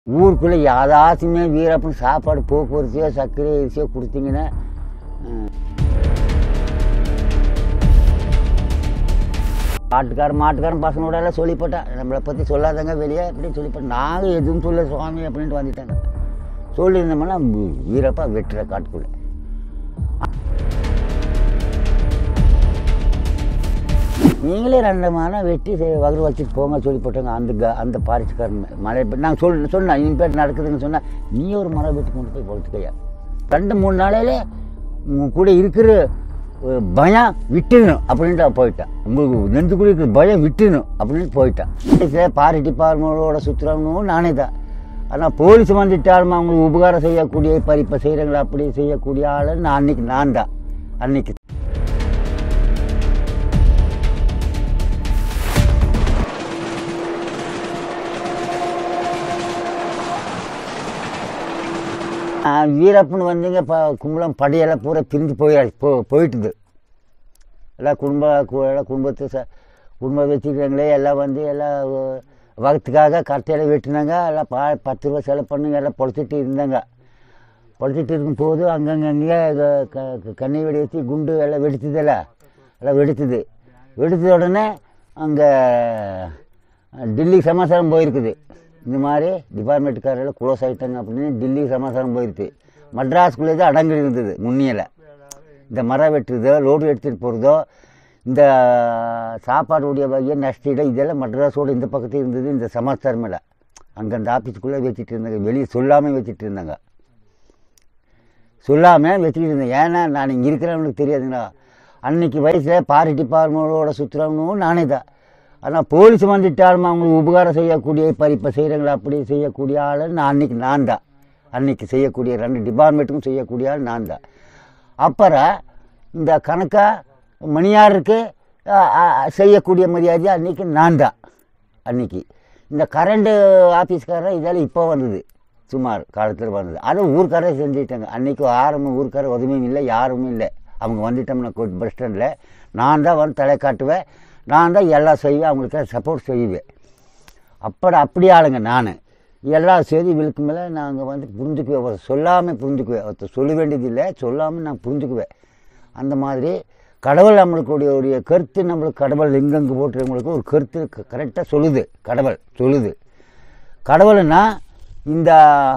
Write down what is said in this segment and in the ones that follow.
ஊருக்குள்ளே யாதாச்சுமே வீரப்பன் சாப்பாடு போக்குவரத்தையோ சர்க்கரை அரிசியோ கொடுத்தீங்கன்னா ம், ஆட்டுக்காரன் மாட்டுக்காரன் பசங்களோட எல்லாம் சொல்லிப்பட்டேன் நம்மளை பற்றி சொல்லாதங்க வெளியே அப்படின்னு சொல்லிப்பட்டேன் நாங்கள் எதுவும் சொல்ல சுவாமி அப்படின்ட்டு வந்துட்டாங்க சொல்லியிருந்தோம்னா வீ- வீரப்பா வெட்டுற காட்டுக்குள்ளே நீங்களே ரெண்டு மரம் வெட்டி செ- வகுறு வச்சுட்டு போங்க சொல்லி போட்டாங்க அந்த க அந்த பாரிஸ்காரன் மழை நாங்கள் சொல் சொன்னேன் இனிப்பேட் நடக்குதுன்னு சொன்னால் நீ ஒரு மரம் வெட்டி கொண்டு போய் பொழுத்துக்கையா ரெண்டு மூணு நாளையிலே உங்க கூட இருக்கிற ஒரு பயம் விட்டுணும் அப்படின்ட்டு அவ போயிட்டான் உங்களுக்கு நெஞ்சுக்குள்ள இருக்கிற பயம் விட்டுணும் அப்படின்னு போயிட்டான் சரி, பாரி டிபார்ட்மெண்ட்டோட சுற்றுறவனும் நானே தான் ஆனால் போலீஸ் வந்துட்டாலும் அவங்களுக்கு உபகாரம் செய்யக்கூடிய பறிப்பை செய்கிறவங்கள அப்படி செய்யக்கூடிய ஆள் நான் அன்னைக்கு நான் தான் அன்னைக்கு ஆ, வீரப்பன் வந்துங்க இப்போ கும்பலம் படையெல்லாம் பூரா பிரிஞ்சு போயாச்சு போ போயிட்டுது எல்லாம் குடும்ப கு- எல்லாம் குடும்பத்து ச குடும்பம் வச்சுக்கிறாங்களே எல்லாம் வந்து எல்லாம் அஹ், வகத்துக்காக கட்டையில வெட்டினாங்க எல்லாம் பா பத்து ரூபா செலவு பண்ணுங்க எல்லாம் பொழைச்சிட்டு இருந்தாங்க பொழைச்சிட்டு இருக்கும்போது அங்கங்கே கண்ணை வெடி வச்சு குண்டு எல்லாம் வெடித்ததில்ல எல்லாம் வெடித்தது வெடித்த உடனே அங்கே டெல்லி சமாச்சாரம் போயிருக்குது இந்த மாதிரி டிபார்ட்மெண்ட்டுக்காரெல்லாம் க்ளோஸ் ஆகிட்டாங்க அப்படின்னு டெல்லி சமாச்சாரம் போயிருக்கு மட்ராஸ்குள்ளே தான் அடங்கி இருந்தது முன்னியில் இந்த மரம் வெட்டுறதோ லோடு எடுத்துகிட்டு போகிறதோ இந்த சாப்பாடுடைய வகையை நஷ்டீடு இதெல்லாம் மட்ராஸோட இந்த பக்கத்தில் இருந்தது இந்த சமாச்சாரம் மேலே அங்கே அந்த ஆஃபீஸுக்குள்ளே வச்சுட்டு இருந்தாங்க வெளியே சொல்லாமல் வச்சுட்டு இருந்தாங்க சொல்லாமல் வச்சுக்கிட்டு இருந்தேன் ஏன்னா நான் இங்கே இருக்கிறவனுக்கு தெரியாதுங்களா அன்னைக்கு வயசில் பாரி டிபார்ட்மெண்ட்டோட சுற்றுறவனும் நானே தான் ஆனால் போலீஸ் வந்துட்டாலும் அவங்களுக்கு உபகாரம் செய்யக்கூடிய பறிப்பை செய்கிறவங்கள அப்படி செய்யக்கூடிய ஆள் நான் அன்னைக்கு நான் தான் அன்னைக்கு செய்யக்கூடிய ரெண்டு டிபார்ட்மெண்ட்டுக்கும் செய்யக்கூடிய ஆள் நான் தான் அப்புறம் இந்த கணக்கா மணியாருக்கு அ, அ, செய்யக்கூடிய மரியாதை அன்னைக்கு நான் தான் அன்னைக்கு இந்த கரண்ட்டு ஆஃபீஸ்காரர் இதெல்லாம் இப்போ வந்தது சுமார் காலத்தில் வந்தது அதுவும் ஊர்க்காரே செஞ்சுட்டாங்க அன்றைக்கி ஆரம்பம் ஊர்க்கார உதவியும் இல்லை யாருமே இல்லை அவங்க வந்துட்டோம்னா பஸ் ஸ்டாண்டில் நான் தான் வந்து தலை காட்டுவேன் நான் தான் எல்லாம் செய்வேன் அவங்களுக்கு சப்போர்ட் செய்வேன் அப்படி அப்படி ஆளுங்க நான் எல்லா செய்தி விழுக்கு மேலே நாங்கள் வந்து புரிஞ்சுக்குவேன் ஒரு சொல்லாமல் புரிஞ்சுக்குவேன் ஒருத்தர் சொல்ல வேண்டியதில்லை சொல்லாமல் நான் புரிஞ்சுக்குவேன் அந்த மாதிரி கடவுள் நம்மளுக்குடைய ஒரு கருத்து நம்மளுக்கு கடவுள் எங்கெங்கே போட்டுறவங்களுக்கு ஒரு கருத்து கரெக்டாக சொல்லுது கடவுள் சொல்லுது கடவுள்னா இந்த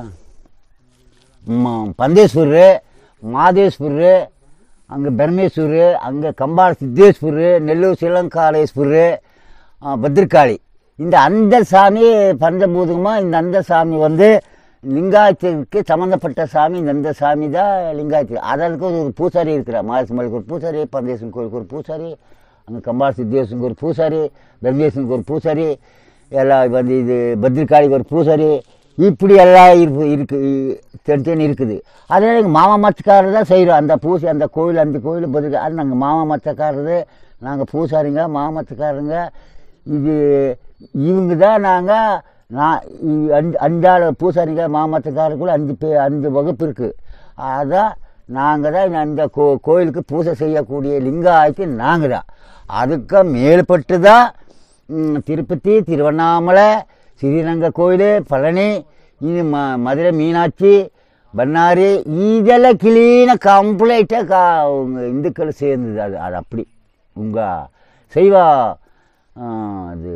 ம- பந்தேஸ்வரர் மாதேஸ்வரர் அங்கே பிரமேஸ்வரர் அங்கே கம்பாள சித்தேஸ்வரர் நெல்லூர் சிலங்காலேஸ்வரர் ஆ, பத்ரகாளி இந்த அந்த சாமி பஞ்சபூதமாக இந்த அந்த சாமி வந்து லிங்காயத்திற்கு சம்மந்தப்பட்ட சாமி இந்த அந்த சாமி தான் லிங்காயத்து அதற்கு ஒரு பூசாரி இருக்கிறார் மாரசமலுக்கு ஒரு பூசாரி பந்தேசன் கோயிலுக்கு ஒரு பூசாரி அங்கே கம்பாள சித்தேசனுக்கு ஒரு பூசாரி பிரம்மேசனுக்கு ஒரு பூசாரி எல்லாம் வந்து இது பத்ரிகாளிக்கு ஒரு பூசாரி இப்படி எல்லாம் இருக்கு இருக்கு தனித்தனி இருக்குது அதனால எங்கள் மாமா மச்சக்காரர் தான் செய்கிறோம் அந்த பூசி அந்த கோயில் அந்த கோயில் பதில் அது நாங்கள் மாமா மச்சக்காரரு நாங்கள் பூசாரிங்க மாமா மச்சக்காரங்க இது இவங்க தான் நாங்கள் நான் இ- அஞ்சு அஞ்சாள் பூசாரிங்க மாமத்தக்காரருக்குள்ள அஞ்சு பே அஞ்சு வகுப்பு இருக்குது அதான் நாங்கள் தான் அந்த கோ கோயிலுக்கு பூஜை செய்யக்கூடிய லிங்காயத்து நாங்கள் தான் அதுக்கு மேல்பட்டு தான் ம், திருப்பதி திருவண்ணாமலை ஸ்ரீரங்க கோயில் பழனி இது ம மதுரை மீனாட்சி பண்ணாரி இதெல்லாம் கிளீனாக கம்ப்ளீட்டாக கா உங்கள் இந்துக்கள் சேர்ந்தது அது அது அப்படி உங்கள் செய்வா ஆ, அது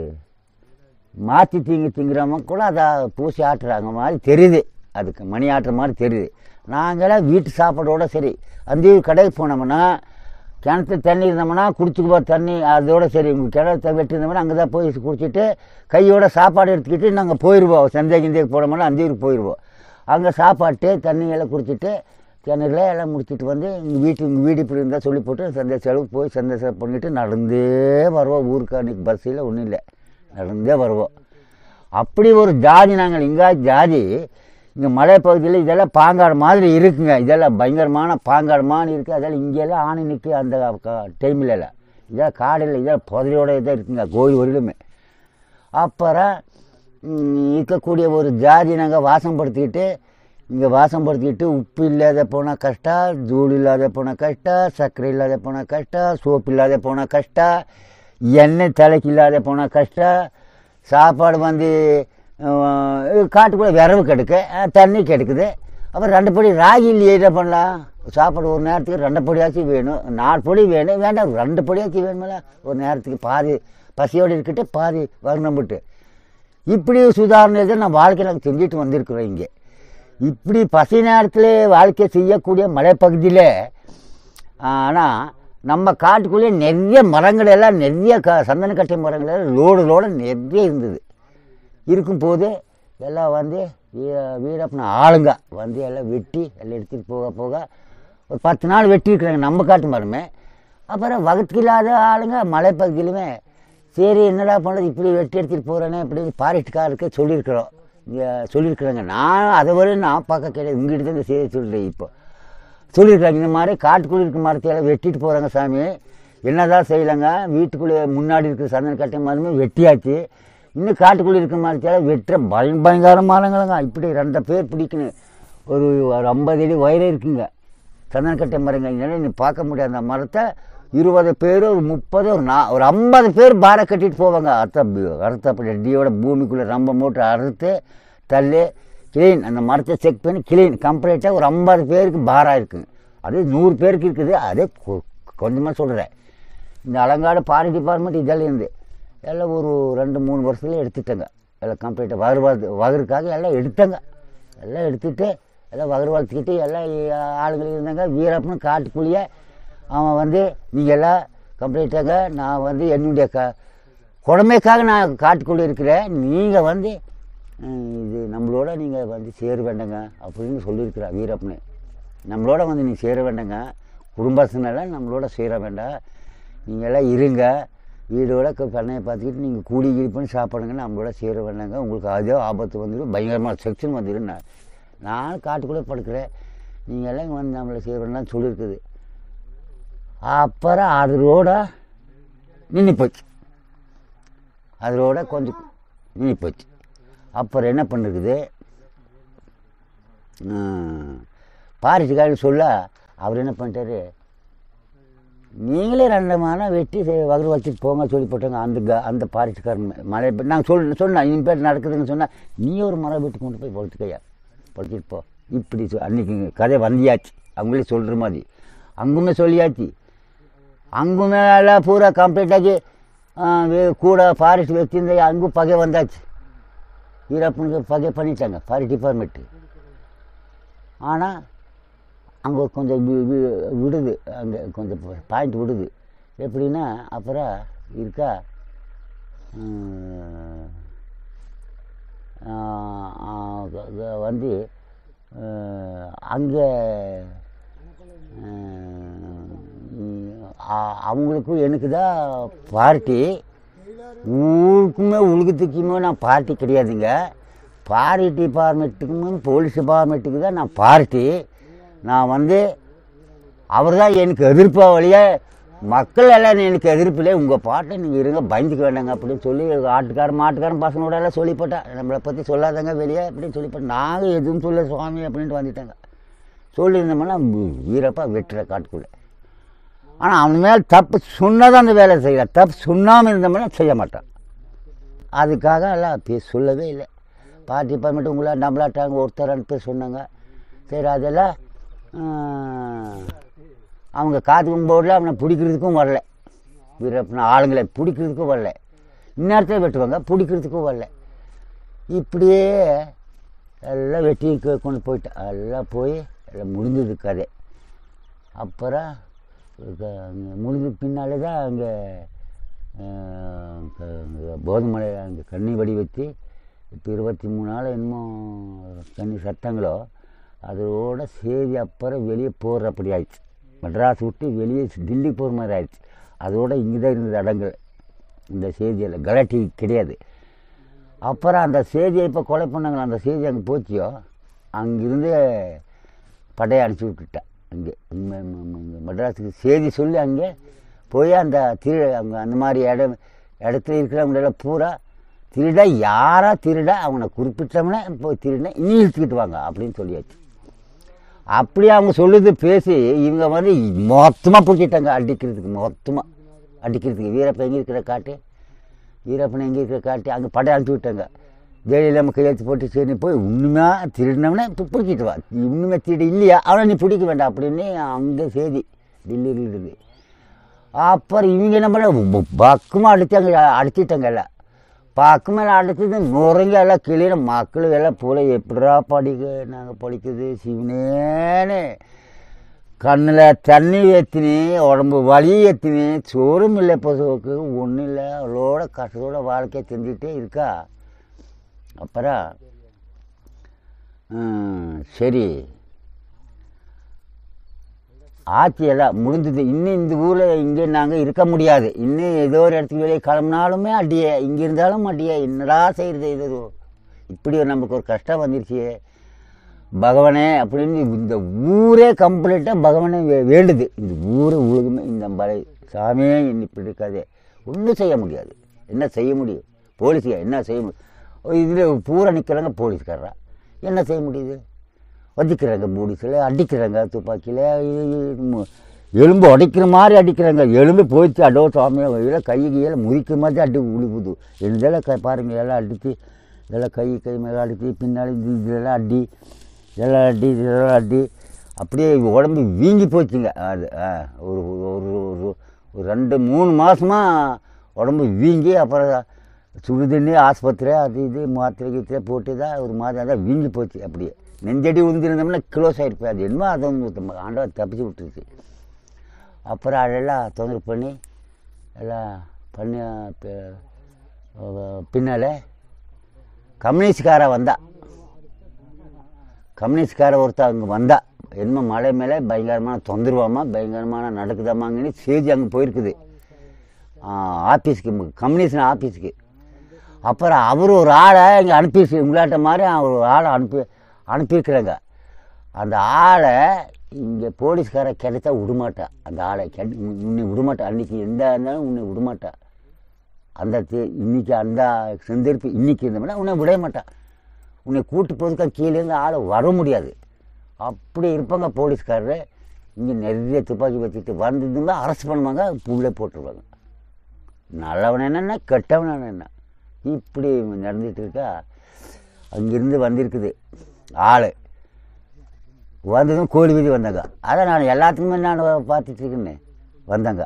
மாற்றி திங்கி திங்கிறவங்க கூட அதை பூசி ஆட்டுறாங்க மாதிரி தெரியுது அதுக்கு மணி ஆட்டுற மாதிரி தெரியுது நாங்களாம் வீட்டு சாப்பாடோட சரி அந்த கடைக்கு போனோம்னா கிணத்து தண்ணி இருந்தோம்னா குடிச்சுக்கு போகிற தண்ணி அதோட சரி உங்கள் கிணறு வெட்டிருந்தோம்னா அங்கே தான் போய் குடிச்சிட்டு கையோட சாப்பாடு எடுத்துக்கிட்டு நாங்கள் போயிடுவோம் சந்தை கிந்தைக்கு போனோம்னா அந்த ஊருக்கு போயிடுவோம் அங்கே சாப்பாட்டு தண்ணி எல்லாம் குடிச்சிட்டு கிணறுல எல்லாம் முடிச்சிட்டு வந்து எங்கள் வீட்டு உங்கள் வீடு இப்படி இருந்தால் சொல்லி போட்டு சந்தை செலவு போய் சந்தை செலவு பண்ணிட்டு நடந்தே வருவோம் ஊருக்கு அன்றைக்கி பஸ்ஸில் ஒன்றும் இல்லை நடந்தே வருவோம் அப்படி ஒரு ஜாதி நாங்கள் இங்கே ஜாதி இங்கே மலை பகுதியில் இதெல்லாம் பாங்காடு மாதிரி இருக்குங்க இதெல்லாம் பயங்கரமான பாங்காடு மாதிரி இருக்குது அதெல்லாம் இங்கெல்லாம் ஆணி நிற்க அந்த டைமில் எல்லாம் இதெல்லாம் காடில் இதெல்லாம் புதலையோட இதாக இருக்குங்க கோயில் வரையிலுமே அப்புறம் ம், இருக்கக்கூடிய ஒரு ஜாதி நாங்கள் வாசம்படுத்திக்கிட்டு இங்கே வாசம்படுத்திக்கிட்டு உப்பு இல்லாத போனால் கஷ்டம் தூள் இல்லாத போனால் கஷ்டம் சர்க்கரை இல்லாத போனால் கஷ்டம் சோப்பு இல்லாத போனால் கஷ்டம் எண்ணெய் தலைக்கு இல்லாத போனால் கஷ்டம் சாப்பாடு வந்து காட்டுக்குள்ளே விரவு கெடுக்க அஹ், தண்ணி கெடுக்குது அப்புறம் ரெண்டு படி ராகி இல்லையே என்ன பண்ணலாம் சாப்பாடு ஒரு நேரத்துக்கு ரெண்டு பொடியாச்சும் வேணும் நாலு பொடி வேணும் வேண்டாம் ரெண்டு பொடியாச்சும் வேணுமில்ல ஒரு நேரத்துக்கு பாதி பசியோடு இருக்கட்டு பாதி வரணும் விட்டு இப்படி சுதாரணை தான் நான் வாழ்க்கையில் நாங்கள் செஞ்சுட்டு வந்திருக்கிறோம் இங்கே இப்படி பசி நேரத்தில் வாழ்க்கை செய்யக்கூடிய மலைப்பகுதியில் ஆனால் நம்ம காட்டுக்குள்ளேயே நிறைய மரங்கள் எல்லாம் நிறைய க சந்தனக்கட்டை மரங்கள் எல்லாம் லோடு லோடு நிறைய இருந்தது இருக்கும்போது எல்லாம் வந்து வீ- வீரப்பன ஆளுங்க வந்து எல்லாம் வெட்டி எல்லாம் எடுத்துகிட்டு போக போக ஒரு பத்து நாள் வெட்டி இருக்கிறாங்க நம்ம காட்டு மரமே அப்புறம் வகுத்துக்கு இல்லாத ஆளுங்க மலைப்பகுதியிலுமே சரி என்னடா பண்ணுறது இப்படி வெட்டி எடுத்துகிட்டு போகிறேனே இப்படி பாரிட்டுக்காருக்கு சொல்லியிருக்கிறோம் இங்கே சொல்லியிருக்கிறாங்க நான் அதை வரை நான் பார்க்க கிடையாது உங்ககிட்ட தான் இந்த செய்தி சொல்கிறேன் இப்போ சொல்லியிருக்காங்க இந்த மாதிரி காட்டுக்குள்ளே இருக்க மரத்தையெல்லாம் வெட்டிட்டு போகிறாங்க சாமி என்னதான் செய்யலைங்க வீட்டுக்குள்ளே முன்னாடி இருக்கிற சந்தன கட்டை மரமே வெட்டியாச்சு இன்னும் காட்டுக்குள்ளே இருக்க மரத்தையெல்லாம் வெட்டுற பய பயங்கர மரங்களுங்க இப்படி ரெண்டு பேர் பிடிக்கணும் ஒரு ஒரு ஐம்பது அடி உயரம் இருக்குங்க சந்தனக்கட்டை மரங்க இதனால நீ பார்க்க முடியாது அந்த மரத்தை இருபது பேர் ஒரு முப்பது ஒரு நா ஒரு ஐம்பது பேர் பாரை கட்டிட்டு போவாங்க அத்தை அறுத்த அப்படி அடியோட பூமிக்குள்ளே ரொம்ப மூட்டை அறுத்து தள்ளி கிளீன் அந்த மரத்தை செக் பண்ணி கிளீன் கம்ப்ளீட்டாக ஒரு ஐம்பது பேருக்கு பாராக இருக்குங்க அது நூறு பேருக்கு இருக்குது அதே கொஞ்சமாக சொல்கிறேன் இந்த அலங்காடு பாரி டிபார்ட்மெண்ட் இதெல்லாம் இருந்து எல்லாம் ஒரு ரெண்டு மூணு வருஷத்துல எடுத்துட்டேங்க எல்லாம் கம்ப்ளீட்டாக வகுர்வாது வகுருக்காக எல்லாம் எடுத்தேங்க எல்லாம் எடுத்துட்டு எல்லாம் வகுர் வளர்த்துக்கிட்டு எல்லாம் ஆளுங்க இருந்தாங்க வீரப்பனும் காட்டுக்குள்ளேயே அவன் வந்து நீங்கள் எல்லாம் கம்ப்ளீட்டாக நான் வந்து என்னுடைய க குழந்தைக்காக நான் காட்டுக்குள்ளே இருக்கிறேன் நீங்கள் வந்து அஹ், இது நம்மளோட நீங்கள் வந்து சேர வேண்டாங்க அப்படின்னு சொல்லியிருக்கிறான் வீரப்பனு நம்மளோட வந்து நீ சேர வேண்டாங்க குடும்பத்தினெல்லாம் நம்மளோட சேர வேண்டாம் நீங்கள் எல்லாம் இருங்க வீடோட க- பண்ணையை பார்த்துக்கிட்டு நீங்கள் கூலி கீழி பண்ணி சாப்பிடுங்க நம்மளோட சேர வேண்டாங்க உங்களுக்கு அதே ஆபத்து வந்துடும் பயங்கரமான செக்ஷன் வந்துடும் நான் நான் காட்டுக்குள்ளே படுக்கிறேன் நீங்கள் எல்லாம் இங்க வந்து நம்மளை சேர வேண்டாம்னு சொல்லியிருக்குது அப்புறம் அதோட நின்று போச்சு அதோட கொஞ்சம் நின்று போச்சு அப்புறம் என்ன பண்ணிருக்குது பாரிச்சுக்காரர் சொல்ல அவர் என்ன பண்ணிட்டாரு நீங்களே ரெண்டு மரம் வெட்டி செ- வகுறு வச்சுட்டு போங்க சொல்லி போட்டாங்க அந்த க அந்த பாரிச்சுக்காரன் மழை நாங்கள் சொல் சொன்னேன் இனிப்பேர் நடக்குதுன்னு சொன்னால் நீ ஒரு மரம் வெட்டி கொண்டு போய் பொழுத்துக்கையா பொழுத்திட்டு போ இப்படி சொ- அன்னைக்கு கதை வந்தியாச்சு அவங்களே சொல்கிற மாதிரி அங்குமே சொல்லியாச்சு அங்குமே எல்லாம் பூரா கம்ப்ளீட்டாகி கூட ஃபாரஸ்ட் வச்சிருந்த அங்கும் பகை வந்தாச்சு வீரப்பனுக்கு பகை பண்ணிட்டாங்க ஃபாரஸ்ட் டிபார்ட்மெண்ட்டு ஆனால் அங்கே கொஞ்சம் வி- வி- விடுது அங்கே கொஞ்சம் பாயிண்ட் விடுது எப்படின்னா அப்புறம் இருக்கா உம், ஆஹ், ஆஹ், க- க- வந்து அங்கே அவங்களுக்கும் எனக்கு தான் பார்ட்டி ஊருக்குமே உலகத்துக்குமே நான் பார்ட்டி கிடையாதுங்க பாரி டிபார்ட்மெண்ட்டுக்குமே போலீஸ் டிபார்ட்மெண்ட்டுக்கு தான் நான் பார்ட்டி நான் வந்து அவர் தான் எனக்கு எதிர்ப்பா வழியா மக்கள் எல்லாம் எனக்கு எதிர்ப்பில்லை உங்கள் பாட்டை நீங்கள் இருங்க பயந்துக்க வேண்டாங்க அப்படின்னு சொல்லி ஆட்டுக்காரன் மாட்டுக்காரன் பசங்களோட எல்லாம் சொல்லி போட்டேன் நம்மளை பற்றி சொல்லாதங்க வெளியே அப்படின்னு சொல்லி போட்டேன் நாங்கள் எதுவும் சொல்ல சுவாமி அப்படின்ட்டு வந்துட்டாங்க சொல்லியிருந்தோம்னா வீ- வீரப்பா வெட்டுற காட்டுக்குள்ளே ஆனால் அவன் மேலே தப்பு சொன்னதான் அந்த வேலை செய்கிறான் தப்பு சொன்னாமல் இருந்தோம்னா செய்ய மாட்டான் அதுக்காக எல்லாம் பேச சொல்லவே இல்லை பார்ட்டி டிபார்ட்மெண்ட் உங்களை நம்மளாட்டாங்க ஒருத்தர் ரெண்டு பேர் சொன்னாங்க சரி அதெல்லாம் ஆஹ், அவங்க காத்துக்கும் போடல அவனை பிடிக்கிறதுக்கும் வரல வீரப்பன ஆளுங்களை பிடிக்கிறதுக்கும் வரல இந்நேரத்தில் வெட்டுவாங்க பிடிக்கிறதுக்கும் வரல இப்படியே எல்லாம் வெட்டி கொ- கொண்டு போயிட்டேன் எல்லாம் போய் எல்லாம் முடிஞ்சது கதை அப்புறம் க- அங்க முடிஞ்ச பின்னாலே தான் அங்கே போதுமலை அங்கே கண்ணி வடி வச்சு இப்போ இருபத்தி மூணு நாள் என்னமோ கண்ணி சட்டங்களோ அதோட செய்தி அப்புறம் வெளியே போகிறப்படி ஆயிடுச்சு மெட்ராஸ் விட்டு வெளியே தில்லி போகிற மாதிரி ஆயிடுச்சு அதோட இங்கே தான் இருந்தது அடங்கல் இந்த செய்தியில் கலாட்டி கிடையாது அப்புறம் அந்த செய்தியை இப்போ கொலை பண்ணாங்களே அந்த செய்தி அங்கே போச்சியோ அங்கிருந்து படையை அனுப்பிச்சி விட்டுட்டேன் அங்கே இங்க ம- ம- இங்க மெட்ராஸுக்கு செய்தி சொல்லி அங்கே போய் அந்த திரு அங்கே அந்த மாதிரி இடம் இடத்துல இருக்கிறவங்களெல்லாம் பூரா திருட யாரா திருட அவனை குறிப்பிட்டவனே போய் திருட இனி இழுத்துக்கிட்டு வாங்க அப்படின்னு சொல்லியாச்சு அப்படி அவங்க சொல்லுது பேசி இவங்க வந்து மொத்தமாக பிடிச்சிட்டாங்க அடிக்கிறதுக்கு மொத்தமாக அடிக்கிறதுக்கு வீரப்பன் எங்கே இருக்கிற காட்டு வீரப்பன் எங்கே இருக்கிற காட்டு அங்கே படை அனுப்பி விட்டாங்க ஜெயிலில் நம்ம கையெழுத்து போட்டு சரி நீ போய் உண்மையாக திருடினவனே இப்போ பிடிக்கிட்டு வா நீ உண்மையாக திருடி இல்லையா அவனை நீ பிடிக்க வேண்டாம் அப்படின்னு அந்த செய்தி டெல்லியில் இருந்து அப்புறம் இவங்க என்ன பண்ண பக்கமாக அடித்தாங்க அடிச்சிட்டாங்க எல்லாம் பக்கு மேலே அடிச்சது நுறங்க எல்லாம் கிளியில மக்கள் எல்லாம் போல எப்படிடா படிக்க நாங்கள் படிக்குது சிவனேன்னு கண்ணில் தண்ணி ஏற்றினி உடம்பு வலி ஏற்றினி சோறும் இல்லை பசுவுக்கு ஒன்றும் இல்லை அவளோட கஷ்டத்தோட வாழ்க்கையை செஞ்சுட்டே இருக்கா அப்புறம் ம், சரி ஆட்சியெல்லாம் முடிஞ்சது இன்னும் இந்த ஊரில் இங்கே நாங்கள் இருக்க முடியாது இன்னும் ஏதோ ஒரு இடத்துக்கு வெளியே கிளம்புனாலுமே அடியே இங்கே இருந்தாலும் அடியே என்னடா செய்கிறது இது இப்படி ஒரு நமக்கு ஒரு கஷ்டம் வந்துருச்சு பகவானே அப்படின்னு இந்த ஊரே கம்ப்ளீட்டாக பகவானே வே- வேண்டுது இந்த ஊரை உலகமே இந்த மலை சாமியே என்ன இப்படி இருக்காதே ஒன்றும் செய்ய முடியாது என்ன செய்ய முடியும் போலீஸுங்க என்ன செய்ய முடியும் இதில் பூரா நிற்கிறாங்க போலீஸ்காரரா என்ன செய்ய முடியுது வதிக்கிறாங்க போலீஸில் அடிக்கிறாங்க துப்பாக்கியில் எலும்பு உடைக்கிற மாதிரி அடிக்கிறாங்க எலும்பு போயிடுச்சு அடோ சாமியை இதில் கை கையில் முறிக்கிற மாதிரி அடி உழுவுது இதெல்லாம் க பாருங்க இதெல்லாம் அடித்து இதெல்லாம் கை கை மேலே அடித்து பின்னாடி இது இதெல்லாம் அடி இதெல்லாம் அடி இதெல்லாம் அடி அப்படியே உடம்பு வீங்கி போச்சுங்க அது ஆ, ஒரு ஒரு ஒரு ஒரு ரெண்டு மூணு மாதமாக உடம்பு வீங்கி அப்புறம் சுடு தண்ணி ஆஸ்பத்திரி அது இது மாத்திரை கீத்திரை போட்டு தான் ஒரு மாதிரி தான் வீங்கி போச்சு அப்படியே நெஞ்சடி உந்திருந்தோம்னா க்ளோஸ் ஆகிருப்பேன் அது என்னமோ அதை வந்து ஆண்டவன் தப்பிச்சு விட்டுருச்சு அப்புறம் அதெல்லாம் தொந்தரவு பண்ணி எல்லாம் பண்ணி பின்னால் கம்யூனிஸ்ட்கார வந்தா கம்யூனிஸ்ட்கார ஒருத்தர் அங்கே வந்தா என்ன மலை மேலே பயங்கரமான தொந்தரவாமா பயங்கரமான நடக்குதாமாங்கன்னு செய்தி அங்கே போயிருக்குது ஆ, ஆஃபீஸ்க்கு கம்யூனிஸ்ட் ஆஃபீஸுக்கு அப்புறம் அவர் ஒரு ஆளை இங்கே அனுப்பி உங்களாட்ட மாதிரி அவர் ஒரு ஆளை அனுப்பி அனுப்பியிருக்கிறாங்க அந்த ஆளை இங்கே போலீஸ்கார கிடைச்சா விடமாட்டா அந்த ஆளை கெட் உன்னை விடமாட்டா அன்றைக்கி எந்த இருந்தாலும் உன்னை விடமாட்டா அந்த தே- இன்னைக்கு அந்த செந்திருப்பு இன்னைக்கு இருந்தோம்னா உன்னை விட மாட்டான் உன்னை கூட்டு போகிறதுக்கா கீழே இருந்து ஆளை வர முடியாது அப்படி இருப்பாங்க போலீஸ்காரரு இங்கே நிறைய துப்பாக்கி வச்சுட்டு வந்ததுன்னா அரெஸ்ட் பண்ணுவாங்க உள்ளே போட்டுருவாங்க நல்லவன் என்னென்ன கெட்டவன் என்ன இப்படி நடந்துட்டு இருக்கா அங்கிருந்து வந்திருக்குது ஆள் வந்ததும் கோழி வீதி வந்தாங்க அதை நான் எல்லாத்துக்குமே நான் பார்த்துட்டு இருக்கேன்னு வந்தாங்க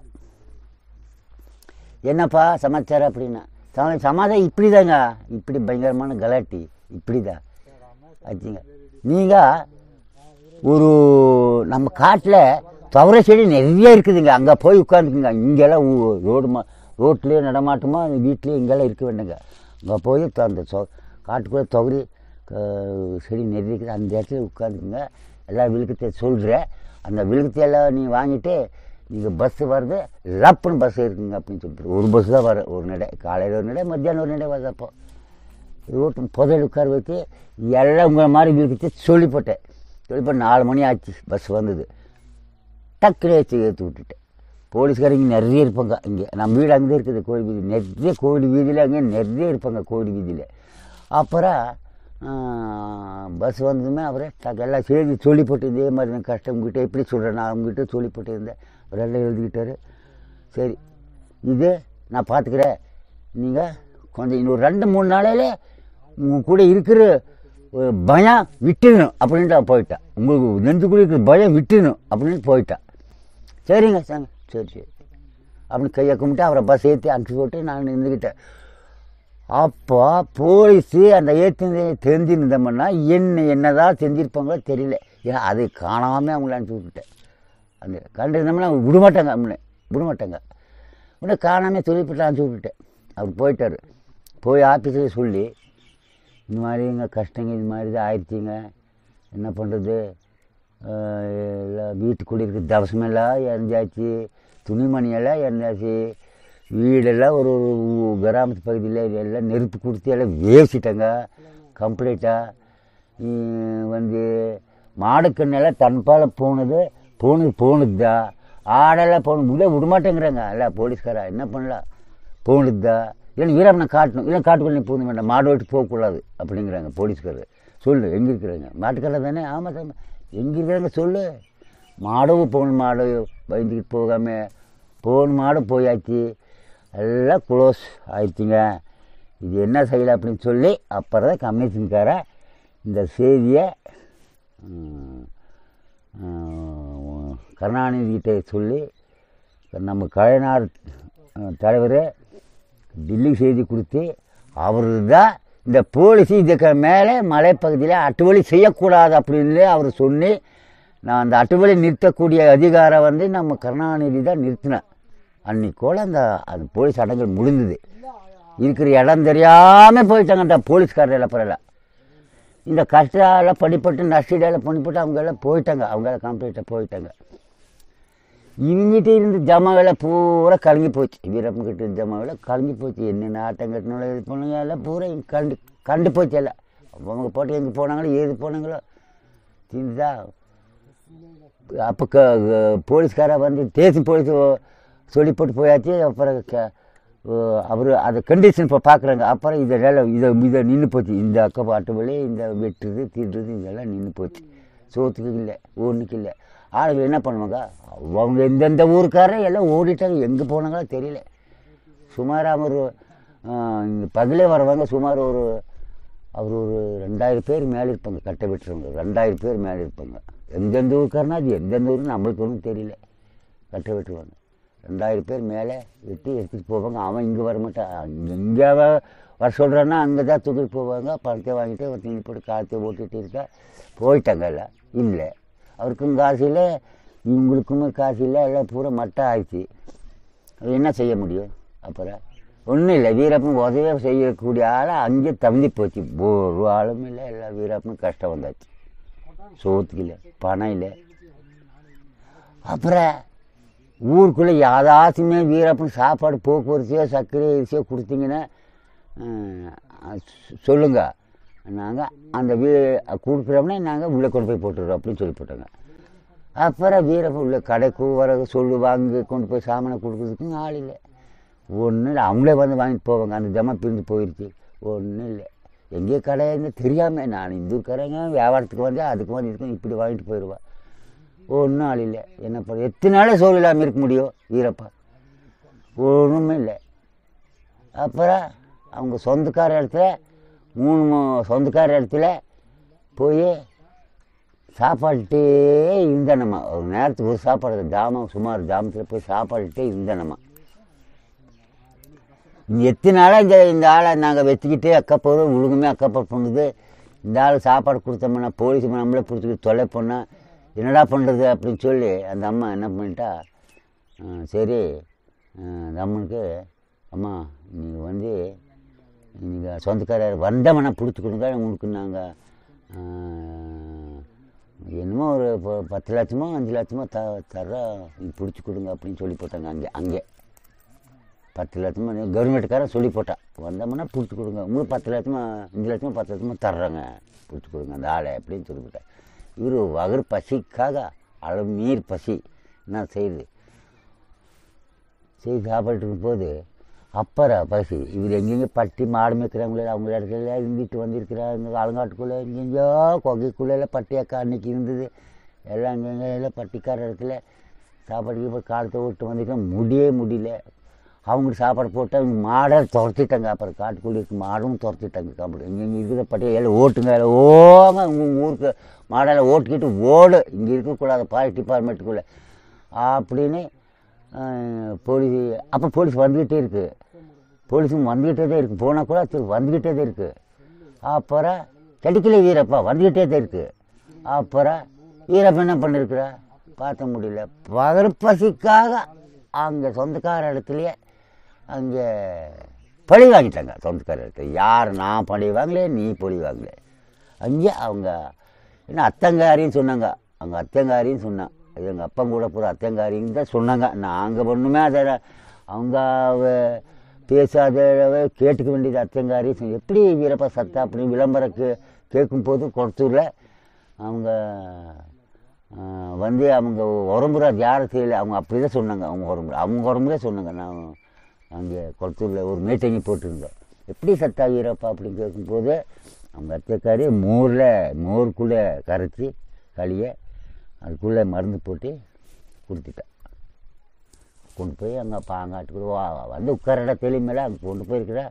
என்னப்பா சமாச்சாரம் அப்படின்னா சம சமாதானம் இப்படி தாங்க இப்படி பயங்கரமான கலாட்டி இப்படி தான் ஆச்சுங்க நீங்கள் ஒரு நம்ம காட்டில் துவர செடி நிறைய இருக்குதுங்க அங்கே போய் உட்காந்துக்குங்க இங்கெல்லாம் ஊ- ரோடு மா ரோட்லேயே நடமாட்டமா வீட்லேயே இங்கெல்லாம் இருக்க வேண்டுங்க அங்கே போய் த- அந்த சொ காட்டுக்குள்ளே துவரி க- செடி நிறைய இருக்குது அந்த இடத்துல உட்காந்துக்குங்க எல்லா விழுக்கத்தை சொல்கிறேன் அந்த விழுக்கத்தையெல்லாம் நீ வாங்கிட்டு நீங்கள் பஸ்ஸு வருது லப்புன்னு பஸ் இருக்குங்க அப்படின்னு சொல்லிட்டு ஒரு பஸ் தான் வரும் ஒரு நடை காலையில் ஒரு நடை மத்தியானம் ஒரு நடை வருது அப்போ ரோட்டு புதையல் உட்கார வச்சு எல்லாம் உங்களை மாதிரி விழுக்கத்தை சொல்லி போட்டேன் சொல்லி போட்டு நாலு மணி ஆச்சு பஸ் வந்தது டக்குனு ஏற்றி ஏற்றி விட்டுட்டேன் போலீஸ்காரங்க நிறைய இருப்பாங்க இங்கே நம்ம வீடு அங்கே இருக்குது கோயில் வீதி நிறைய கோயில் வீதியில் அங்கே நிறைய இருப்பாங்க கோயில் வீதியில் அப்புறம் பஸ் வந்ததுமே அவரே டக்கு எல்லாம் செய்தி சொல்லி போட்டு இதே மாதிரி நான் கஷ்டம் உங்ககிட்ட எப்படி சொல்கிறேன் நான் உங்ககிட்ட சொல்லி போட்டு இருந்தேன் அவர் எல்லாம் எழுதிக்கிட்டாரு சரி இது நான் பார்த்துக்கிறேன் நீங்கள் கொஞ்சம் இன்னொரு ரெண்டு மூணு நாளையில உங்கள் கூட இருக்கிற ஒரு பயம் விட்டுணும் அப்படின்ட்டு அவன் போயிட்டான் உங்களுக்கு நெஞ்சுக்குள்ள இருக்கிற பயம் விட்டுணும் அப்படின்னு போயிட்டான் சரிங்க சாங்க சரி சரி அப்படின்னு கையை கும்பிட்டு அவரை பஸ் ஏற்றி அனுப்பிச்சி போட்டு நான் நின்றுக்கிட்டேன் அப்போ போலீஸு அந்த ஏற்றி தெரிஞ்சிருந்தோம்னா என்ன என்னதான் செஞ்சுருப்பாங்களோ தெரியல ஏன்னா அதை காணாமல் அவங்கள அனுப்பிச்சி விட்டுட்டேன் அந்த கண்டிருந்தோம்னா அவங்க விடமாட்டாங்க அவங்கள விடமாட்டாங்க உடனே காணாமல் சொல்லிவிட்டு அனுப்பிச்சி விட்டுட்டேன் அவர் போயிட்டார் போய் ஆஃபீஸில் சொல்லி இந்த மாதிரி எங்கள் கஷ்டங்க இது மாதிரி தான் ஆயிடுச்சிங்க என்ன பண்ணுறது எல்லாம் வீட்டுக்குள்ளே இருக்க தவசமெல்லாம் எரிஞ்சாச்சு துணிமணியெல்லாம் எரிஞ்சாச்சு வீடெல்லாம் ஒரு ஒரு ஊ- கிராமத்து பகுதியில் எல்லாம் நெருப்பு கொடுத்து எல்லாம் வேசிட்டாங்க கம்ப்ளீட்டாக வந்து மாடுக்கண்ணெல்லாம் தன்பால் போனது போனது போனதுதா ஆடெல்லாம் போன உள்ளே விடமாட்டேங்கிறாங்க எல்லாம் போலீஸ்காரா என்ன பண்ணலாம் போனதுதா இல்லை வீராமனை காட்டணும் இல்லை காட்டுக்குள்ள நீ போக வேண்டாம் மாடு விட்டு போகக்கூடாது அப்படிங்கிறாங்க போலீஸ்காரர் சொல்லு எங்கே இருக்கிறாங்க மாட்டுக்கடை தானே ஆமாம் சாமி எங்கே இருக்கிறாங்க சொல்லு மாடும் போன மாடு பயந்துக்கிட்டு போகாமல் போன மாடும் போயாச்சு எல்லாம் க்ளோஸ் ஆயிடுச்சுங்க இது என்ன செய்யலை அப்படின்னு சொல்லி அப்புறம் தான் கமிஷன்கார இந்த செய்தியை ம், ம், கருணாநிதிகிட்ட சொல்லி நம்ம கலைஞர் தலைவர் டில்லி செய்தி கொடுத்து அவர் தான் இந்த போலீஸ் இதுக்கு மேலே மலைப்பகுதியில் அட்டுவழி செய்யக்கூடாது அப்படின்னு அவர் சொல்லி நான் அந்த அட்டுவழி நிறுத்தக்கூடிய அதிகாரம் வந்து நம்ம கருணாநிதி தான் நிறுத்தினேன் அன்னைக்கோட அந்த அது போலீஸ் அடங்கல் முடிந்தது இருக்கிற இடம் தெரியாமல் போயிட்டாங்க அந்த போலீஸ்காரர் அப்புறம் இந்த கஷ்டால படிப்பட்டு நஷ்டால பண்ணிப்பட்டு அவங்க எல்லாம் போயிட்டாங்க அவங்க எல்லாம் கம்ப்ளீட்டாக போயிட்டாங்க இவங்கிட்ட இருந்த ஜமா வேலை பூரா கலங்கி போச்சு வீரப்பன் கிட்ட இருந்த ஜமா வேலை கலங்கி போச்சு என்னென்ன ஆட்டம் கட்டினாலும் இது பண்ணுங்க எல்லாம் பூரா இங்க கண்டு கண்டு போச்சு எல்லாம் அவங்க போட்டு எங்கே போனாங்களோ ஏது போனாங்களோ தீந்துதா அப்போ க போலீஸ்கார வந்து தேசி போலீஸ் சொல்லி போட்டு போயாச்சு அப்புறம் க அவர் அதை கண்டிஷன் இப்போ பார்க்குறாங்க அப்புறம் இதெல்லாம் இதை இதை நின்று போச்சு இந்த அக்க பாட்டு வழி இந்த வெட்டுறது தீட்டுறது இதெல்லாம் நின்று போச்சு சோத்துக்கு இல்லை ஒன்றுக்கு இல்லை ஆளுங்க என்ன பண்ணுவாங்க அவங்க எந்தெந்த ஊருக்காரர் எல்லாம் ஓடிட்டாங்க எங்கே போனாங்களோ தெரியல சுமாராக ஒரு இங்கே பகலே வரவங்க சுமார் ஒரு அவர் ஒரு ரெண்டாயிரம் பேர் மேலே இருப்பாங்க கட்டை வெட்டுறவங்க ரெண்டாயிரம் பேர் மேலே இருப்பாங்க எந்தெந்த ஊருக்காரனா அது எந்தெந்த ஊருன்னு நம்மளுக்கு ஒன்றும் தெரியல கட்டை வெட்டுவாங்க ரெண்டாயிரம் பேர் மேலே வெட்டி எடுத்துகிட்டு போவாங்க அவன் இங்கே வரமாட்டான் எங்கே வர சொல்கிறான்னா அங்கே தான் தூக்கிட்டு போவாங்க பணத்தை வாங்கிட்டு ஒரு தண்ணி போட்டு காற்றை ஓட்டிகிட்டு இருக்கா போயிட்டாங்க எல்லாம் இல்லை அவருக்கும் காசு இல்லை இவங்களுக்குமே காசு இல்லை எல்லாம் பூரா மட்டை ஆயிடுச்சு அது என்ன செய்ய முடியும் அப்புறம் ஒன்றும் இல்லை வீரப்பன் உதவியாக செய்யக்கூடிய ஆளை அங்கே தம்பி போச்சு ஒரு ஆளும் இல்லை எல்லா வீரப்பனும் கஷ்டம் வந்தாச்சு சோத்துக்கு இல்லை பணம் இல்லை அப்புறம் ஊருக்குள்ளே யாதாச்சுமே வீரப்பன் சாப்பாடு போக்குவரத்தையோ சர்க்கரை அரிசியோ கொடுத்தீங்கன்னா சொல்லுங்க நாங்கள் அந்த வீ கொடுக்குறோம்னா நாங்கள் உள்ளே கொண்டு போய் போட்டுடுறோம் அப்படின்னு சொல்லி போட்டாங்க அப்புறம் வீரப்பன் உள்ள கடைக்கு வர சொல்லு வாங்கி கொண்டு போய் சாமானை கொடுக்குறதுக்கும் ஆள் இல்லை ஒன்றும் இல்லை அவங்களே வந்து வாங்கிட்டு போவாங்க அந்த ஜமா பிரிந்து போயிடுச்சு ஒன்றும் இல்லை எங்கேயோ கடைன்னு தெரியாமல் நான் இந்துக்காரங்க வியாபாரத்துக்கு வந்து அதுக்கு வந்து இதுக்கும் இப்படி வாங்கிட்டு போயிடுவான் ஒன்றும் ஆள் இல்லை என்ன பண்ண எத்தனை நாளே சோறு இல்லாமல் இருக்க முடியும் வீரப்பா ஒன்றுமே இல்லை அப்புறம் அவங்க சொந்தக்கார இடத்துல மூணு மு- சொந்தக்கார இடத்துல போய் சாப்பாட்டுட்டே இருந்தனம்மா ஒரு நேரத்துக்கு ஒரு சாப்பாடு ஜாமம் சுமார் ஜாமத்தில் போய் சாப்பாட்டுட்டே இருந்தனம்மா இங்க எத்தனை நாளாக இந்த இந்த ஆளை நாங்கள் வச்சுக்கிட்டு அக்கப்போதும் ஒழுங்குமே அக்கப்போர் பண்ணுது இந்த ஆள் சாப்பாடு கொடுத்தோம்னா போலீஸ் நம்மளே பிடிச்சிக்கிட்டு தொலை பண்ணால் என்னடா பண்ணுறது அப்படின்னு சொல்லி அந்த அம்மா என்ன பண்ணிட்டா "ஆ, சரி ஆ, அந்த அம்மனுக்கு அம்மா நீங்கள் வந்து நீங்கள் சொந்தக்காரர் வந்தவனா பிடிச்சி கொடுங்க உங்களுக்கு நாங்கள் என்னமோ ஒரு ப- பத்து லட்சமோ அஞ்சு லட்சமோ த தர்றோம் நீங்கள் பிடிச்சி கொடுங்க அப்படின்னு சொல்லி போட்டாங்க அங்கே அங்கே பத்து லட்சமா கவர்மெண்ட்டுக்காரன் சொல்லி போட்டான் வந்தோம்னா பிடிச்சி கொடுங்க உங்களுக்கு பத்து லட்சமா அஞ்சு லட்சமா பத்து லட்சமா தர்றேங்க பிடிச்சி கொடுங்க அந்த ஆளை அப்படின்னு சொல்லி போட்டார் இவர் வகர் பசிக்காக அளவு மீறி பசி என்ன செய்யுது செய்து சாப்பிட்டு இருக்கும்போது அப்புறம் பசி இவர் எங்கெங்கே பட்டி மாடு மேய்க்கிறவங்களே அவங்க இடத்துல இருந்துட்டு வந்திருக்கிறாங்க ஆலங்காட்டுக்குள்ளே எங்கெங்கேயோ கொகைக்குள்ளே பட்டியாக்கா அன்னைக்கு இருந்தது எல்லாம் அங்கங்கே எல்லாம் பட்டிக்கார இடத்துல சாப்பாடு இப்போ காலத்தை விட்டு வந்திருக்கேன் முடியே முடியல அவங்க சாப்பாடு போட்டு அவங்க மாடை துரத்திட்டாங்க அப்புறம் காட்டுக்குள்ளே இருக்க மாடும் துரத்திட்டாங்க காப்பாடு இங்கே இங்கே இருக்கிற பட்டியை எல்லாம் ஓட்டுங்க எல்லாம் ஓங்க உங்கள் ஊருக்கு மாடெல்லாம் ஓட்டிக்கிட்டு ஓடு இங்கே இருக்கக்கூடாது பாய் டிபார்ட்மெண்ட்டுக்குள்ளே அப்படின்னு ஆஹ், போலீஸ் அப்போ போலீஸ் வந்துக்கிட்டே இருக்குது போலீஸும் வந்துக்கிட்டே தான் இருக்குது போனால் கூட திரு வந்துக்கிட்டே தான் இருக்குது அப்புறம் கிடைக்கல வீரப்பா வந்துக்கிட்டே தான் இருக்குது அப்புறம் வீரப்பா என்ன பண்ணிருக்கிறா பார்த்த முடியல பகல் பசிக்காக அங்கே சொந்தக்கார இடத்துலையே அங்கே பழி வாங்கிட்டாங்க சொந்தக்கார இடத்துல யார் நான் பழி வாங்கல நீ பழி வாங்கல அங்கே அவங்க என்ன அத்தங்காரின்னு சொன்னாங்க அவங்க அத்தங்காரின்னு சொன்னான் எங்கள் அப்பா கூட போகிற அத்தங்காரின்னு தான் சொன்னாங்க நாங்கள் ஒன்றுமே அதை அவங்க அவ- பேசாதவ கேட்டுக்க வேண்டியது அத்தங்காரி சொ- எப்படி வீரப்பா சத்தா அப்படின்னு விளம்பரம் கே கேட்கும்போது கொளத்தூரில் அவங்க ஆ, வந்து அவங்க உடம்புற யாரும் செய்யலை அவங்க அப்படி தான் சொன்னாங்க அவங்க உடம்புல அவங்க உடம்புல சொன்னாங்க நான் அங்கே கொளத்தூரில் ஒரு மீட்டிங்கி போட்டிருந்தோம் எப்படி சத்தா வீரப்பா அப்படின்னு கேட்கும்போது அவங்க அத்தைக்காரி மோரில் மோருக்குள்ளே கரைச்சி களியை அதுக்குள்ளே மருந்து போட்டு கொடுத்துட்டேன் கொண்டு போய் அங்கே பாங்காட்டுக்குள்ள வா வந்து உட்கார இடத்துல மேலே அங்கே கொண்டு போயிருக்கிற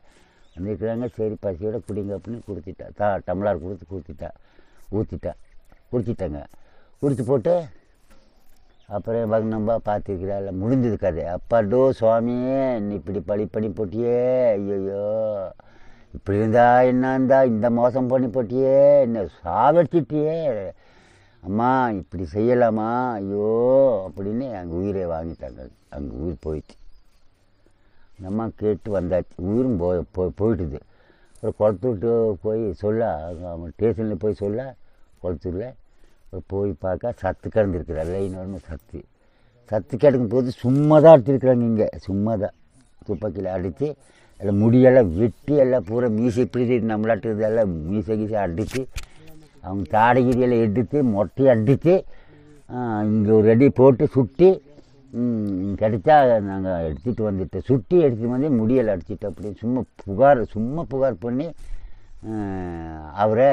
வந்திருக்கிறாங்க சரி பசியோட குடிங்க அப்படின்னு கொடுத்துட்டா தா டம்ளார் கொடுத்து கொடுத்துட்டா ஊற்றிட்டா குடிச்சிட்டாங்க குடிச்சு போட்டு அப்புறம் பக்னம்பா பார்த்துருக்கிறாள் முடிஞ்சது கதை அப்பாடோ சுவாமியே நீ இப்படி பழி பண்ணி போட்டியே ஐயோ இப்படி இருந்தா என்ன இருந்தா இந்த மோசம் பண்ணி போட்டியே என்ன சாவடிச்சிட்டியே அம்மா இப்படி செய்யலாமா ஐயோ அப்படின்னு அங்கே உயிரை வாங்கிட்டாங்க அங்கே உயிர் போயிடுச்சு அந்த அம்மா கேட்டு வந்தாச்சு உயிரும் போய் போய் போயிட்டுது அப்புறம் குளத்தூட்டு போய் சொல்ல அங்க அவன் ஸ்டேஷனில் போய் சொல்ல குளத்தூரில் அப்புறம் போய் பார்க்க சத்து கிடந்துருக்குறா லைன் வரணும் சத்து சத்து கிடக்கும் போது சும்மா தான் அடிச்சிருக்குறாங்க இங்கே சும்மா தான் துப்பாக்கியில் அடித்து எல்லாம் முடியெல்லாம் வெட்டி எல்லாம் பூரா மீசை இப்படி நம்மளாட்டு இதெல்லாம் மீசை கீசை அடித்து அவங்க தாடைகிரியெல்லாம் எடுத்து மொட்டையை அடித்து இங்கே ஒரு அடி போட்டு சுட்டி ம், கிடைச்சா நாங்கள் எடுத்துகிட்டு வந்துட்டு சுட்டி எடுத்துட்டு வந்து முடியலை அடிச்சிட்டு அப்படின்னு சும்மா புகார் சும்மா புகார் பண்ணி அஹ், அவரை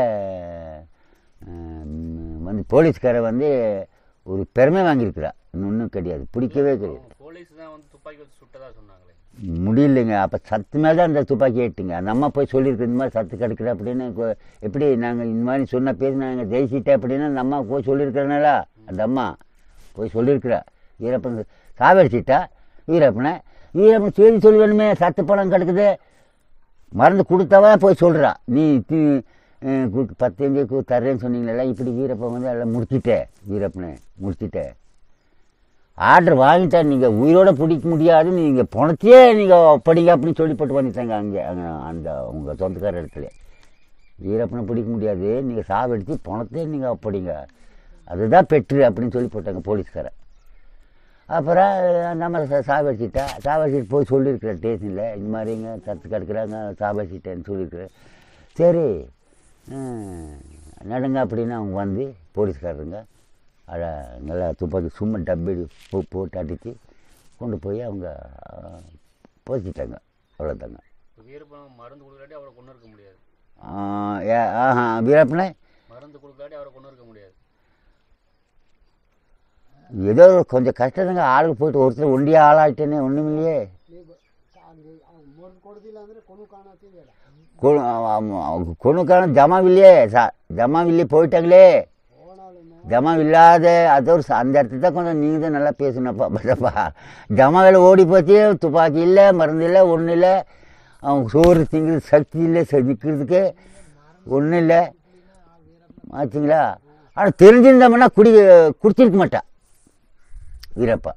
அஹ், வந்து போலீஸ்காரை வந்து ஒரு பெருமை வாங்கியிருக்கிறா ஒன்றும் கிடையாது பிடிக்கவே கிடையாது போலீஸ் தான் வந்து துப்பாக்கி வச்சு சுட்டதா சொன்னாங்களே முடியலைங்க அப்போ சத்து மேலே தான் அந்த துப்பாக்கி ஏட்டுங்க அந்த அம்மா போய் சொல்லியிருக்கு இந்த மாதிரி சத்து கிடக்குற அப்படின்னு கொ- எப்படி நாங்கள் இந்த மாதிரி சொன்ன பேசி நாங்கள் ஜெயிச்சிட்டேன் அப்படின்னு அந்த அம்மா போய் சொல்லியிருக்கிறனால அந்த அம்மா போய் சொல்லியிருக்கிறா வீரப்பன் சாவடிச்சிட்டா வீரப்பனை வீரப்பன் சரி சொல்லி வேணுமே சத்து பணம் கிடக்குது மருந்து கொடுத்தவா போய் சொல்கிறா நீ தி- அஹ் கு- பத்தஞ்சு கு- தர்றேன்னு சொன்னீங்களா இப்படி வீரப்பன் வந்து எல்லாம் முடிச்சிட்டே வீரப்பனை முடிச்சிட்டே ஆர்டர் வாங்கிட்டா நீங்கள் உயிரோட பிடிக்க முடியாது நீங்கள் பணத்தையே நீங்கள் படிங்க அப்படின்னு சொல்லி போட்டு வந்துட்டாங்க அங்கே அங்கே அந்த உங்கள் சொந்தக்கார இடத்துல வீரப்பனை பிடிக்க முடியாது நீங்கள் சாவடித்து பணத்தையே நீங்கள் படிங்க அதுதான் பெற்று அப்படின்னு சொல்லி போட்டாங்க போலீஸ்காரன் அப்புறம் நம்ம சா- சாவடிச்சிட்டா சாவடிச்சிட்டு போய் சொல்லியிருக்கிறேன் ஸ்டேஷனில் இந்த மாதிரிங்க சத்து கிடக்குறாங்க சாவடிச்சிட்டேன்னு சொல்லியிருக்கிறேன் சரி ஹம், நடுங்க அப்படின்னு அவங்க வந்து போலீஸ்காரருங்க அதை நல்லா துப்பாக்கி சும்மா டப்படி போ போட்டு அடித்து கொண்டு போய் அவங்க போச்சிட்டாங்க அவ்வளோதாங்க இப்போ வீரப்பன் மருந்து கொடுக்காட்டி அவரை கொண்டு இருக்க முடியாது ஏ ஆஹா வீரப்பனே மருந்து கொடுக்காட்டி அவரை கொண்டு இருக்க முடியாது ஏதோ கொஞ்சம் கஷ்டதாங்க ஆளுக்கு போயிட்டு ஒருத்தர் ஒண்டியா ஆளாயிட்டேனே ஒன்றும் இல்லையே கொணுக்கான ஜமாவில்லையே சா ஜமாவில்லையே போயிட்டாங்களே ஜமாவில்லாத அது ஒரு ச- அந்த இடத்துல தான் கொஞ்சம் நீங்கள் தான் நல்லா பேசணும்ப்பா பட்டப்பா ஜமாவில் ஓடி போச்சு துப்பாக்கி இல்லை மருந்து இல்லை ஒன்றும் இல்லை அவங்க சோறு திங்கிறது சக்தி இல்லை நிற்கிறதுக்கு ஒன்றும் இல்லை ஆச்சுங்களா ஆனால் தெரிஞ்சிருந்தோம்னா குடி குடிச்சிருக்க மாட்டா வீரப்பா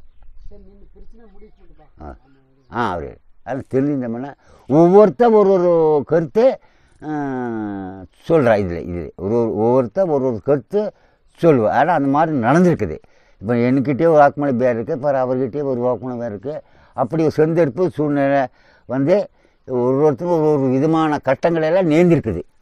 ஆ ஆ அவர் அது தெரிஞ்சிருந்தோம்னா ஒவ்வொருத்தர் ஒரு ஒரு கருத்து சொல்கிறா இதில் இது ஒரு ஒரு ஒவ்வொருத்தர் ஒரு ஒரு கருத்து சொல்லுவேன் ஆனால் அந்த மாதிரி நடந்திருக்குது இப்போ என்கிட்டயே ஒரு வாக்குமூலம் பேர் இருக்குது இப்போ அவர்கிட்டயே ஒரு வாக்குமூலம் பேர் இருக்குது அப்படி ஒரு செந்தெடுப்பு சூழ்நிலை வந்து ஒரு ஒருத்தருக்கும் ஒரு ஒரு விதமான கஷ்டங்கள் எல்லாம் நேர்ந்திருக்குது